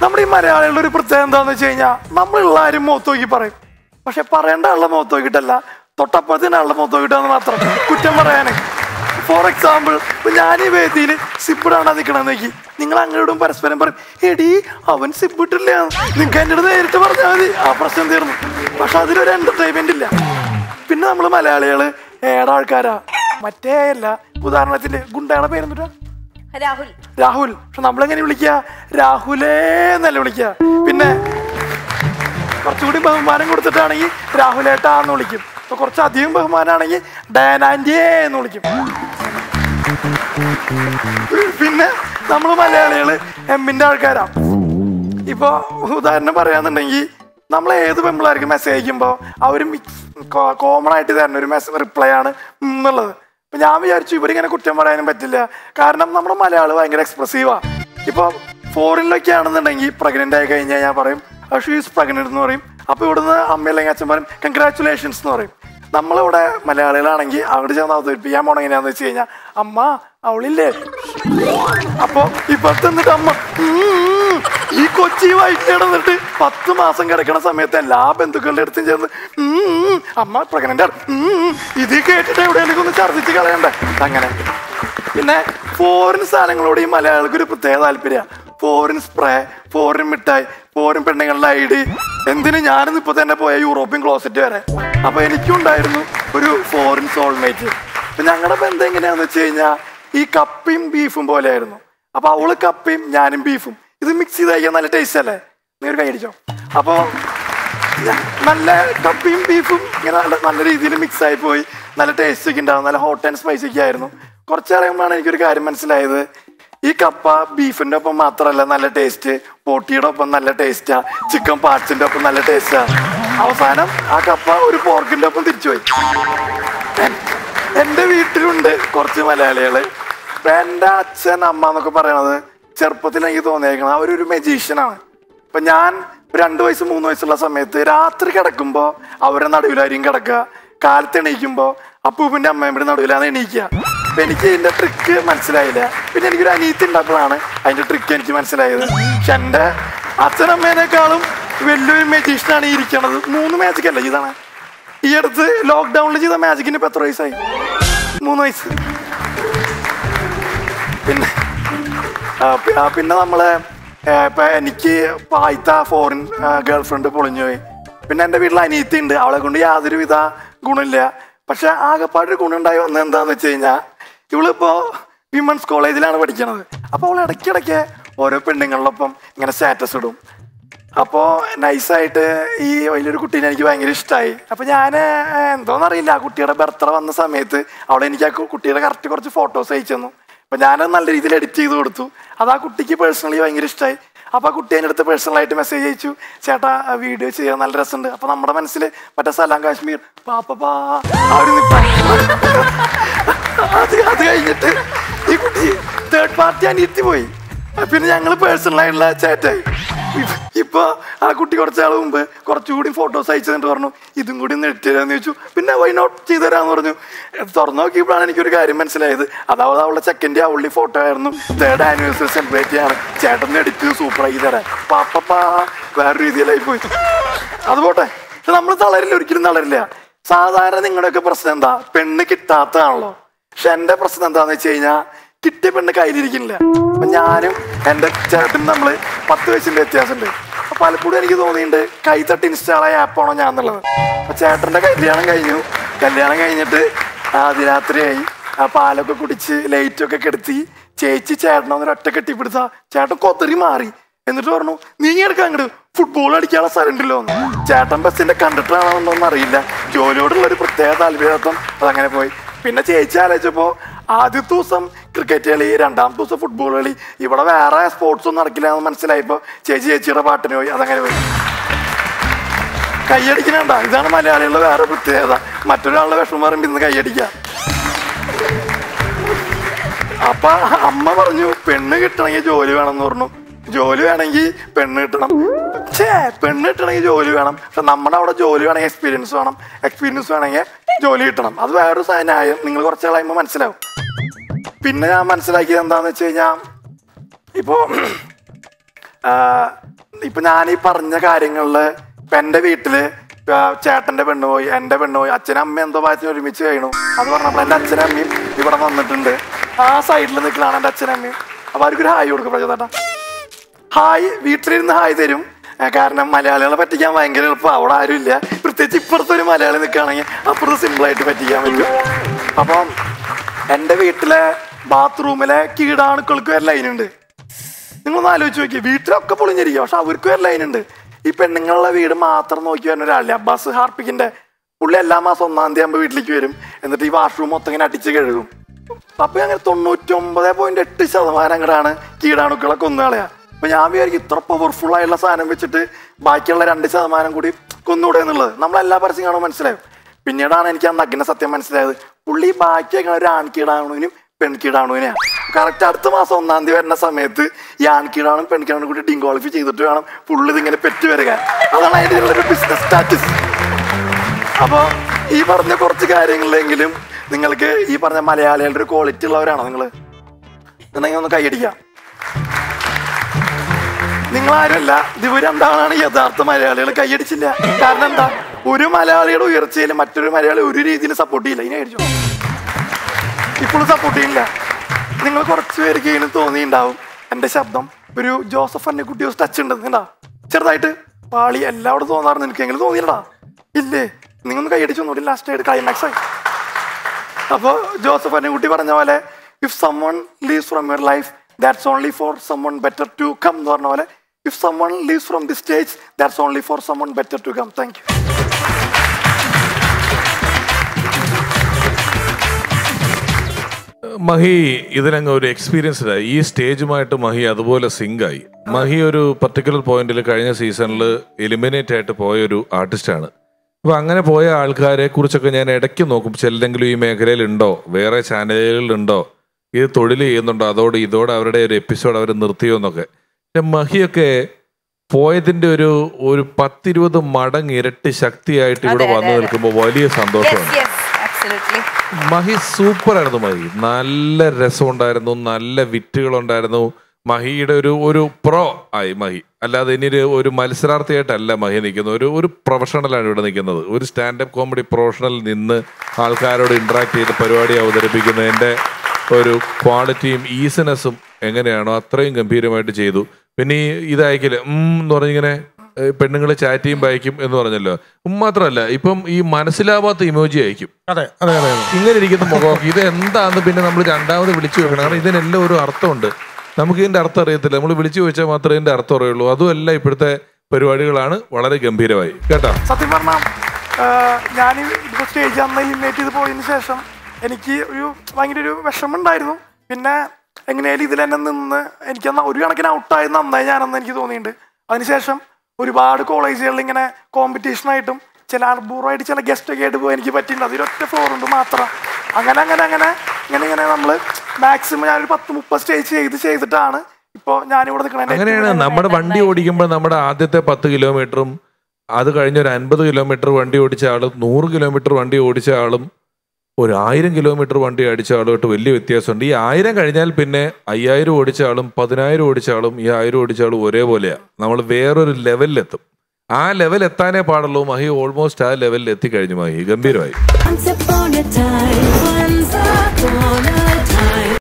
നമ്മുടെ ഈ മലയാളികളുടെ ഒരു പ്രത്യേകത എന്താന്ന് വെച്ച് കഴിഞ്ഞാൽ നമ്മളുള്ള ആരും മുഖത്ത് നോക്കി പറയും പക്ഷെ പറയേണ്ട ആളുടെ മുഖത്ത് നോക്കിയിട്ടല്ല തൊട്ടപ്പുറത്തിന് ആളുടെ മുഖത്ത് നോക്കിയിട്ടാന്ന് മാത്രം കുറ്റം പറയാന് ഫോർ എക്സാമ്പിൾ ഇപ്പൊ ഞാൻ ഈ വേദിയിൽ സിബിടാണ് നിൽക്കണമെന്ന് നോക്കി നിങ്ങൾ അങ്ങോട്ടും പരസ്പരം പറയും എടി അവൻ സിബിട്ടില്ല നിങ്ങൾക്ക് എൻ്റെ അടുത്ത് നേരിട്ട് പറഞ്ഞാൽ മതി ആ പ്രശ്നം തീർന്നു പക്ഷെ അതിലൊരു എന്റർടൈൻമെന്റ് ഇല്ല പിന്നെ നമ്മൾ മലയാളികള് ഏടാൾക്കാരാ മറ്റേ അല്ല ഉദാഹരണത്തിന് ഗുണ്ടയുടെ പേരെന്നിട്ടാ രാഹുൽ രാഹുൽ പക്ഷെ നമ്മളെങ്ങനെ വിളിക്കുക രാഹുലേ എന്നല്ല വിളിക്കുക പിന്നെ കുറച്ചുകൂടി ബഹുമാനം കൊടുത്തിട്ടാണെങ്കിൽ രാഹുലേട്ടാ എന്ന് വിളിക്കും ഇപ്പൊ കുറച്ചധികം ബഹുമാനമാണെങ്കിൽ ഡാനാൻഡിയേ എന്ന് വിളിക്കും പിന്നെ നമ്മൾ മലയാളികള് എമ്മിന്റെ ആൾക്കാരാ ഇപ്പൊ ഉദാഹരണം പറയാന്നുണ്ടെങ്കിൽ നമ്മൾ ഏത് പെമ്പിളാർക്ക് മെസ്സേജ് അയക്കുമ്പോൾ അവർ കോമൺ ആയിട്ട് തരുന്ന ഒരു മെസ്സേജ് റിപ്ലൈ ആണ് ഉം എന്നുള്ളത് അപ്പൊ ഞാൻ വിചാരിച്ചു ഇവരിങ്ങനെ കുറ്റം പറയാനും പറ്റില്ല കാരണം നമ്മുടെ മലയാളം ഭയങ്കര എക്സ്പ്രസീവാ ഇപ്പൊ ഫോറിനിലൊക്കെ ആണെന്നുണ്ടെങ്കിൽ പ്രഗ്നന്റ് ആയി കഴിഞ്ഞാൽ ഞാൻ പറയും ഷീസ് പ്രഗ്നന്റ് എന്ന് പറയും അപ്പൊ ഇവിടുന്ന് അമ്മ അല്ലെങ്കിൽ അച്ഛൻ പറയും കൺഗ്രാറ്റുലേഷൻസ് എന്ന് പറയും നമ്മളിവിടെ മലയാളികളാണെങ്കിൽ അവിടെ ചെന്ന് അവതരിപ്പിക്കാൻ പോണ എങ്ങനെയാന്ന് വെച്ച് കഴിഞ്ഞാൽ അമ്മ അവളില്ലേ അപ്പൊ ഇപ്പത്തെ എന്നിട്ട് അമ്മ ഉം, ഈ കൊച്ചി വയറ്റിൽ കിടന്നിട്ട് പത്ത് മാസം കിടക്കണ സമയത്ത് എല്ലാ ബന്ധുക്കളുടെ അടുത്തും ചേർന്ന് ഉം, അമ്മ പ്രഗ്നന്റ് ഇത് കേട്ടിട്ട് എവിടെയെങ്കിലും ഒന്ന് ഛർദ്ദിച്ച് കളയണ്ടേ അങ്ങനെ പിന്നെ ഫോറിൻ സ്ഥലങ്ങളോട് ഈ മലയാളികൾക്ക് ഒരു പ്രത്യേക താല്പര്യ ഫോറിൻ സ്പ്രേ ഫോറിൻ മിഠായി ഫോറിൻ പെണ്ണുങ്ങളുടെ ഐ ഡി എന്തിന് ഞാനിന്ന് ഇപ്പൊ തന്നെ പോയ യൂറോപ്യൻ ക്ലോസറ്റ് വരെ അപ്പൊ എനിക്കും ഉണ്ടായിരുന്നു ഒരു ഫോറിൻ സോൾമേറ്റ് അപ്പൊ ഞങ്ങളുടെ ബന്ധം എങ്ങനെയാന്ന് വെച്ച് കഴിഞ്ഞാൽ ഈ കപ്പയും ബീഫും പോലെയായിരുന്നു അപ്പൊ അവള് കപ്പയും ഞാനും ബീഫും ഇത് മിക്സ് ചെയ്ത് കഴിക്കാൻ നല്ല ടേസ്റ്റ് അല്ലേ നീ ഒരു കൈ അടിച്ചോ അപ്പൊ ഞ- നല്ല കപ്പയും ബീഫും ഇങ്ങനെ നല്ല നല്ല രീതിയിൽ മിക്സ് ആയി പോയി നല്ല ടേസ്റ്റ് ഒക്കെ ഉണ്ടാവും നല്ല ഹോട്ട് ആൻഡ് സ്പൈസി ഒക്കെ ആയിരുന്നു കുറച്ചറിയുമ്പോഴാണ് എനിക്കൊരു കാര്യം മനസ്സിലായത് ഈ കപ്പ ബീഫിന്റെ ഒപ്പം മാത്രമല്ല നല്ല ടേസ്റ്റ് പോട്ടിയുടെ ഒപ്പം നല്ല ടേസ്റ്റാ ചിക്കൻ പാർട്സിന്റെ ഒപ്പം നല്ല ടേസ്റ്റാ അവസാനം ആ കപ്പ ഒരു പോർക്കിന്റെ ഒപ്പം തിരിച്ചുപോയി എൻ- എന്റെ വീട്ടിലുണ്ട് കുറച്ച് മലയാളികള് ഇപ്പൊ എന്റെ അച്ഛൻ അമ്മ എന്നൊക്കെ പറയണത് ചെറുപ്പത്തിൽ എനിക്ക് തോന്നിയേക്കണം അവരൊരു മെജീഷ്യനാണ് ഇപ്പൊ ഞാൻ രണ്ടു വയസ്സ് മൂന്ന് വയസ്സുള്ള സമയത്ത് രാത്രി കിടക്കുമ്പോ അവരുടെ നടുവിലായിരിക്കും കിടക്കുക കാലത്ത് എണീക്കുമ്പോ അപ്പൂപ്പിന്റെ അമ്മയുടെ നടുവിലാണ് എണീക്കുക അപ്പൊ എനിക്ക് ഇതിന്റെ ട്രിക്ക് മനസ്സിലായില്ല പിന്നെ എനിക്കൊരു അനീതി ഉണ്ടായപ്പോഴാണ് അതിന്റെ ട്രിക്ക് എനിക്ക് മനസ്സിലായത് പക്ഷെ എന്റെ അച്ഛനമ്മേനേക്കാളും വലിയൊരു മെജീഷ്യനാണ് ഈ ഇരിക്കണത് മൂന്ന് മാജിക് അല്ല ഇതാണ് ഈ അടുത്ത് ലോക്ക്ഡൌണിൽ ചെയ്ത മാജിക്കിന് ഇപ്പൊ എത്ര വയസ്സായി മൂന്ന് വയസ്സ് പിന്നെ ആ, പി- ആ, പിന്നെ നമ്മള് ഏ, ഇപ്പൊ എനിക്ക് ഇപ്പൊ ആദ്യത്തെ ഫോറിൻ ഗേൾ ഫ്രണ്ട് പൊളിഞ്ഞു പോയി പിന്നെ എൻ്റെ വീട്ടിൽ അനീത്തി ഉണ്ട് അവളെ കൊണ്ട് യാതൊരുവിധ ഗുണമില്ല പക്ഷെ ആകെപ്പാടൊരു ഗുണം ഉണ്ടായി വന്നത് എന്താന്ന് വെച്ച് കഴിഞ്ഞാൽ ഇവളിപ്പോ വിമൻസ് കോളേജിലാണ് പഠിക്കണത് അപ്പോൾ അവൾ ഇടയ്ക്കിടയ്ക്ക് ഓരോ പെണ്ണുങ്ങളിലൊപ്പം ഇങ്ങനെ സ്റ്റാറ്റസ് ഇടും അപ്പോൾ നൈസായിട്ട് ഈ വലിയൊരു കുട്ടീനെ എനിക്ക് ഭയങ്കര ഇഷ്ടമായി അപ്പോൾ ഞാൻ എന്തോന്നറിയില്ല ആ കുട്ടിയുടെ ബർത്ത്ഡേ വന്ന സമയത്ത് അവളെ എനിക്ക് ആ കു- കുട്ടിയുടെ കറക്റ്റ് കുറച്ച് ഫോട്ടോസ് അയച്ചു തന്നു അപ്പോൾ ഞാനത് നല്ല രീതിയിൽ എഡിറ്റ് ചെയ്ത് കൊടുത്തു അത് ആ കുട്ടിക്ക് പേഴ്സണലി ഭയങ്കര ഇഷ്ടമായി അപ്പോൾ ആ കുട്ടി എൻ്റെ അടുത്ത് പേഴ്സണലായിട്ട് മെസ്സേജ് അയച്ചു ചേട്ടാ വീഡിയോ ചെയ്യാൻ നല്ല രസമുണ്ട് അപ്പോൾ നമ്മുടെ മനസ്സിൽ മറ്റേ സലാം കാശ്മീർ പാപ്പ ആ ഒരു നിപ്പ അത് അത് കഴിഞ്ഞിട്ട് ഈ കുട്ടി തേർഡ് പാർട്ടി അനിയത്തി പോയി പിന്നെ ഞങ്ങൾ പേഴ്സണലായിട്ടുള്ള ചാറ്റായി ഇപ്പൊ ആ കുട്ടി കുറച്ചാൾ മുമ്പ് കുറച്ചുകൂടി ഫോട്ടോസ് അയച്ചു തന്നിട്ട് പറഞ്ഞു ഇതും കൂടി ഒന്ന് എഡിറ്റ് തരാന്ന് ചോദിച്ചു പിന്നെ വൈ നോട്ട് ചെയ്തു തരാന്ന് പറഞ്ഞു ഇത് തുറന്നു നോക്കിയപ്പോഴാണ് എനിക്കൊരു കാര്യം മനസ്സിലായത് അതായത് അവളുടെ സെക്കൻഡ് അവളുടെ ഫോട്ടോ ആയിരുന്നു തേർഡ് ആനിവേഴ്സറി സെലിബ്രേറ്റ് ചെയ്യാണ് ചേട്ടൻ എഡിറ്റ് സൂപ്പർ ആക്കി തരാൻ പാപ്പ വേറെ രീതിയിലായി പോയി അത് പോട്ടെ പക്ഷെ നമ്മൾ തളരില്ല ഒരിക്കലും തളരില്ല സാധാരണ നിങ്ങളുടെയൊക്കെ പ്രശ്നം എന്താ പെണ്ണ് കിട്ടാത്തതാണല്ലോ പക്ഷെ എന്റെ പ്രശ്നം എന്താന്ന് വെച്ച് കഴിഞ്ഞാൽ കിട്ടിയ പെണ്ണ് കയ്യിലിരിക്കുന്നില്ല അപ്പൊ ഞാനും എന്റെ ചേട്ടൻ നമ്മള് പത്ത് വയസ്സിന്റെ വ്യത്യാസമുണ്ട് അപ്പൊ പലപ്പോഴും എനിക്ക് തോന്നിയിട്ടുണ്ട് കൈത്തട്ടി ഇൻസ്റ്റാൾ ആയ ആപ്പാണോ ഞാൻ എന്നുള്ളത് അപ്പൊ ചേട്ടന്റെ കല്യാണം കഴിഞ്ഞു കല്യാണം കഴിഞ്ഞിട്ട് ആദ്യ രാത്രിയായി ആ പാലൊക്കെ കുടിച്ച് ലൈറ്റ് ഒക്കെ കെടുത്തി ചേച്ചി ചേട്ടനെ ഒന്ന് ഒറ്റ കെട്ടിപ്പിടുത്ത ചേട്ടൻ കൊത്തറി മാറി എന്നിട്ട് പറഞ്ഞു നീ എടുക്കാൻ അങ്ങോട്ട് ഫുട്ബോൾ അടിക്കാനുള്ള സ്ഥലം ഉണ്ടല്ലോ എന്ന്. ചേട്ടൻ ബസ്സിന്റെ കണ്ടക്ടർ ആണെന്നൊന്നും അറിയില്ല ജോലിയോടുള്ള ഒരു പ്രത്യേക താല്പര്യത്വം അതങ്ങനെ പോയി പിന്നെ ചേച്ചി ആലോചിച്ചപ്പോ ആദ്യത്തെ ദിവസം ക്രിക്കറ്റ് കളി രണ്ടാമത്തെ ദിവസം ഫുട്ബോൾ കളി ഇവിടെ വേറെ സ്പോർട്സ് ഒന്നും നടക്കില്ല എന്ന് മനസ്സിലായപ്പോ ചേച്ചി ചേച്ചിയുടെ പാട്ടിന് പോയി അതങ്ങനെ പോയി കൈയടിക്കണണ്ട ഇതാണ് മലയാളികളുടെ വേറെ പ്രത്യേകത മറ്റൊരാളുടെ വിഷമം പറയുമ്പോൾ ഇന്ന് കൈയടിക്കുക അപ്പൊ അമ്മ പറഞ്ഞു പെണ്ണ് കിട്ടണമെങ്കിൽ ജോലി വേണം എന്ന് പറഞ്ഞു ജോലി വേണമെങ്കിൽ പെണ്ണ് കിട്ടണം ഛേ പെണ്ണ് കിട്ടണമെങ്കിൽ ജോലി വേണം പക്ഷെ നമ്മുടെ അവിടെ ജോലി വേണമെങ്കിൽ എക്സ്പീരിയൻസ് വേണം എക്സ്പീരിയൻസ് വേണമെങ്കിൽ ജോലി കിട്ടണം അത് വേറൊരു സ- ന്യായം നിങ്ങൾ കുറച്ച് കഴിയുമ്പോൾ മനസ്സിലാവും പിന്നെ ഞാൻ മനസ്സിലാക്കിയത് എന്താന്ന് വെച്ച് കഴിഞ്ഞാൽ ഇപ്പോ ഇപ്പൊ ഞാൻ ഈ പറഞ്ഞ കാര്യങ്ങളില് ഇപ്പൊ എന്റെ വീട്ടില് ഇപ്പൊ ചേട്ടന്റെ പെണ്ണ് പോയി എന്റെ പെണ്ണ് പോയി അച്ഛനും അമ്മയും എന്തോ ഭാഗത്തിന് ഒരുമിച്ച് കഴിയണു അത് പറഞ്ഞപ്പോൾ എന്റെ അച്ഛനും അമ്മയും ഇവിടെ വന്നിട്ടുണ്ട് ആ സൈഡിൽ നിൽക്കലാണ് എന്റെ അച്ഛനും അമ്മയും അപ്പൊ അവർക്കൊരു ഹായ് കൊടുക്കും പ്രചോദേട്ടാ ഹായ് വീട്ടിലിരുന്ന് ഹായ് തരും ഏ, കാരണം മലയാളികളെ പറ്റിക്കാൻ ഭയങ്കര എളുപ്പം അവിടെ ആരും ഇല്ല പ്രത്യേകിച്ച് ഇപ്പുറത്തെ ഒരു മലയാളി നിൽക്കുകയാണെങ്കിൽ അപ്പുറത്ത് സിമ്പിളായിട്ട് പറ്റിക്കാൻ പറ്റും അപ്പം എൻ്റെ വീട്ടിലെ ബാത്റൂമിലെ കീടാണുക്കൾക്ക് ഒരു ലൈനുണ്ട് നിങ്ങളൊന്ന് ആലോചിച്ച് നോക്കി വീട്ടിലൊക്കെ പൊളിഞ്ഞിരിക്കുക പക്ഷെ അവർക്കും ഒരു ലൈനുണ്ട് ഈ പെണ്ണുങ്ങളുടെ വീട് മാത്രം നോക്കി വരുന്ന ഒരാളില്ല അബ്ബാസ് ഹാർപ്പിക്കിന്റെ പുള്ളി എല്ലാ മാസം ഒന്നാം തീയതി ആകുമ്പോൾ വീട്ടിലേക്ക് വരും എന്നിട്ട് ഈ വാഷ്റൂം മൊത്തം ഇങ്ങനെ അടിച്ച് കഴുകും അപ്പൊ അങ്ങനെ തൊണ്ണൂറ്റൊമ്പത് പോയിന്റ് എട്ട് ശതമാനം അങ്ങടാണ് കീടാണുക്കളെ കൊന്നുകളയാ അപ്പൊ ഞാൻ വിചാരിക്കും ഇത്ര പവർഫുൾ ആയിട്ടുള്ള സാധനം വെച്ചിട്ട് ബാക്കിയുള്ള രണ്ട് ശതമാനം കൂടി കൊന്നുകൂടെ എന്നുള്ളത് നമ്മളെല്ലാ പരസ്യം കാണുമ്പോൾ മനസ്സിലാവും പിന്നീടാണ് എനിക്ക് ആ നഗ്ന സത്യം മനസ്സിലായത് പുള്ളി ബാക്കിയൊക്കെ ഒരു ആൺകീടാണുവിനും പെൺകീടാണുവിനെയാണ് കറക്റ്റ് അടുത്ത മാസം ഒന്നാം തീയതി വരുന്ന സമയത്ത് ഈ ആൺകീടാണും പെൺകീടാണും കൂടി ഡിങ്കോളിഫൈ ചെയ്തിട്ട് വേണം പുള്ളി ഇതിങ്ങനെ പെറ്റ് വരിക അതാണ് അതിൻ്റെ ഒരു ബിസിനസ് സ്റ്റാറ്റസ് അപ്പോൾ ഈ പറഞ്ഞ കുറച്ച് കാര്യങ്ങളിലെങ്കിലും നിങ്ങൾക്ക് ഈ പറഞ്ഞ മലയാളികളുടെ ഒരു ക്വാളിറ്റി ഉള്ളവരാണോ നിങ്ങൾ എന്നെങ്കിൽ ഒന്ന് കൈയടിക്കാം നിങ്ങളാരുമല്ല ഇവർ രണ്ടാളാണ് യഥാർത്ഥ മലയാളികൾ കൈയടിച്ചില്ല കാരണം എന്താ ഒരു മലയാളിയുടെ ഉയർച്ചയിൽ മറ്റൊരു മലയാളി ഒരു രീതിയിൽ സപ്പോർട്ട് ചെയ്യില്ല ഇനി അടിച്ചോ ഇപ്പോഴും സപ്പോർട്ട് ചെയ്യില്ല നിങ്ങൾ കുറച്ച് പേർക്ക് ഇങ്ങനെ തോന്നിയിട്ടുണ്ടാവും എൻ്റെ ശബ്ദം ഒരു ജോസഫ് അന്നക്കുട്ടി ടച്ച് ഉണ്ട് കണ്ടാ ചെറുതായിട്ട് പാളി എല്ലാവരും തോന്നാറുണ്ട് എനിക്ക് എങ്ങനെ തോന്നിയില്ലടാ ഇല്ലേ നിങ്ങൊന്ന് കൈയടിച്ചു ഒന്നുകൂടി ലാസ്റ്റ് ആയിട്ട് ക്ലൈമാക്സ് ആയി അപ്പോൾ ജോസഫ് അന്നക്കുട്ടി പറഞ്ഞ പോലെ if someone leaves from your life that's only for someone better to come എന്ന് പറഞ്ഞ പോലെ if someone leaves from the stage that's only for someone better to come thank you Mahi ഇതിനങ്ങ് ഒരു എക്സ്പീരിയൻസ്ഡ് ആയി ഈ സ്റ്റേജുമായിട്ട് മഹി അതുപോലെ സിങ്ക് ആയി മഹി ഒരു പർട്ടിക്കുലർ പോയിന്റിൽ കഴിഞ്ഞ സീസണിൽ എലിമിനേറ്റ് ആയിട്ട് പോയ ഒരു ആർട്ടിസ്റ്റാണ് അപ്പൊ അങ്ങനെ പോയ ആൾക്കാരെ കുറിച്ചൊക്കെ ഞാൻ ഇടയ്ക്ക് നോക്കും ചിലരെങ്കിലും ഈ മേഖലയിൽ ഉണ്ടോ വേറെ ചാനലുകളിലുണ്ടോ ഇത് തൊഴിൽ ചെയ്യുന്നുണ്ടോ അതോടെ ഇതോടെ അവരുടെ ഒരു എപ്പിസോഡ് അവർ നിർത്തിയോ എന്നൊക്കെ പക്ഷെ മഹിയൊക്കെ പോയതിന്റെ ഒരു ഒരു പത്തിരുപത് മടങ്ങ് ഇരട്ടി ശക്തിയായിട്ട് ഇവിടെ അതെ, വന്നു അതെ, നിൽക്കുമ്പോൾ വലിയ സന്തോഷമാണ് yes yes absolutely Mahi super ആയിരുന്നു മഹി നല്ല രസമുണ്ടായിരുന്നു നല്ല വിറ്റുകൾ ഉണ്ടായിരുന്നു മഹിയുടെ ഒരു ഒരു പ്രോ ആയി മഹി അല്ലാതെ ഇനി ഒരു ഒരു മത്സരാർത്ഥിയായിട്ടല്ല മഹി നിൽക്കുന്നത് ഒരു ഒരു പ്രൊഫഷണലാണ് ഇവിടെ നിൽക്കുന്നത് ഒരു സ്റ്റാൻഡപ്പ് കോമഡി പ്രൊഫഷണൽ നിന്ന് ആൾക്കാരോട് ഇന്ററാക്ട് ചെയ്ത് പരിപാടി അവതരിപ്പിക്കുന്നതിന്റെ ഒരു ക്വാളിറ്റിയും ഈസിനെസ്സും എങ്ങനെയാണോ അത്രയും ഗംഭീരമായിട്ട് ചെയ്തു പിന്നെ ഈ ഇതായിക്കില്ല ഉം എന്ന് പറഞ്ഞിങ്ങനെ പെണ്ണുങ്ങൾ ചാറ്റ് ചെയ്യും വായിക്കും എന്ന് പറഞ്ഞല്ലോ ഉം മാത്രമല്ല ഇപ്പം ഈ മനസ്സിലാവാത്ത ഇമോജി അയക്കും അതെ അതെ അതെ അതെ. ഇങ്ങനെ ഇരിക്കുന്ന മുഖം ഇത് എന്താന്ന് പിന്നെ നമ്മൾ രണ്ടാമത് വിളിച്ചു വെക്കണം കാരണം ഇതിനെല്ലാം ഒരു അർത്ഥമുണ്ട് നമുക്ക് ഇതിന്റെ അർത്ഥം അറിയത്തില്ല നമ്മൾ വിളിച്ചു ചോദിച്ചാൽ മാത്രമേ ഇതിന്റെ അർത്ഥം അറിയുള്ളൂ അതുമല്ല ഇപ്പോഴത്തെ പരിപാടികളാണ് വളരെ ഗംഭീരമായി കേട്ടോ സത്യം പറഞ്ഞാൽ ഞാൻ ഇപ്പോൾ സ്റ്റേജ് അന്ന് എലിമിനേറ്റ് ചെയ്ത് പോയതിന് ശേഷം എനിക്ക് ഒരു ഭയങ്കര ഒരു വിഷമമുണ്ടായിരുന്നു പിന്നെ എങ്ങനെയായാലും ഇതിൽ തന്നെ നിന്ന് എനിക്ക് അന്ന് ഒരു കണക്കിന് ഔട്ടായത് നന്നായി ഞാനെന്ന് എനിക്ക് തോന്നിയിട്ടുണ്ട് അതിനുശേഷം ഒരുപാട് കോളേജുകളിൽ ഇങ്ങനെ കോമ്പറ്റീഷനായിട്ടും ചില അർബൂറായിട്ട് ചില ഗസ്റ്റ് ഒക്കെ ആയിട്ട് പോയി എനിക്ക് പറ്റിയിട്ടുണ്ട് അതിലൊറ്റ ഫ്ലോർ ഉണ്ട് മാത്രം അങ്ങനെ അങ്ങനെ അങ്ങനെ ഇങ്ങനെ ഇങ്ങനെ നമ്മൾ മാക്സിമം ഞാനൊരു പത്ത് മുപ്പത് സ്റ്റേജ് ചെയ്ത് ചെയ്തിട്ടാണ് ഇപ്പോൾ ഞാനിവിടെ നിൽക്കണത് അങ്ങനെയാണ് നമ്മുടെ വണ്ടി ഓടിക്കുമ്പോൾ നമ്മുടെ ആദ്യത്തെ പത്ത് കിലോമീറ്ററും അത് കഴിഞ്ഞ ഒരു അൻപത് കിലോമീറ്റർ വണ്ടി ഓടിച്ച ആളും നൂറ് കിലോമീറ്റർ വണ്ടി ഓടിച്ച ആളും ഒരു ആയിരം കിലോമീറ്റർ വണ്ടി അടിച്ച ആളുമായിട്ട് വലിയ വ്യത്യാസമുണ്ട് ഈ ആയിരം കഴിഞ്ഞാൽ പിന്നെ അയ്യായിരം ഓടിച്ച ആളും പതിനായിരം ഓടിച്ച ആളും ഈ ആയിരം ഓടിച്ച ആളും ഒരേപോലെയാണ് നമ്മൾ വേറൊരു ലെവലിലെത്തും ആ ലെവൽ എത്താനേ പാടുള്ളൂ മഹി ഓൾമോസ്റ്റ് ആ ലെവലിൽ എത്തിക്കഴിഞ്ഞു മഹി ഗംഭീരമായി Once upon a time, once upon a time.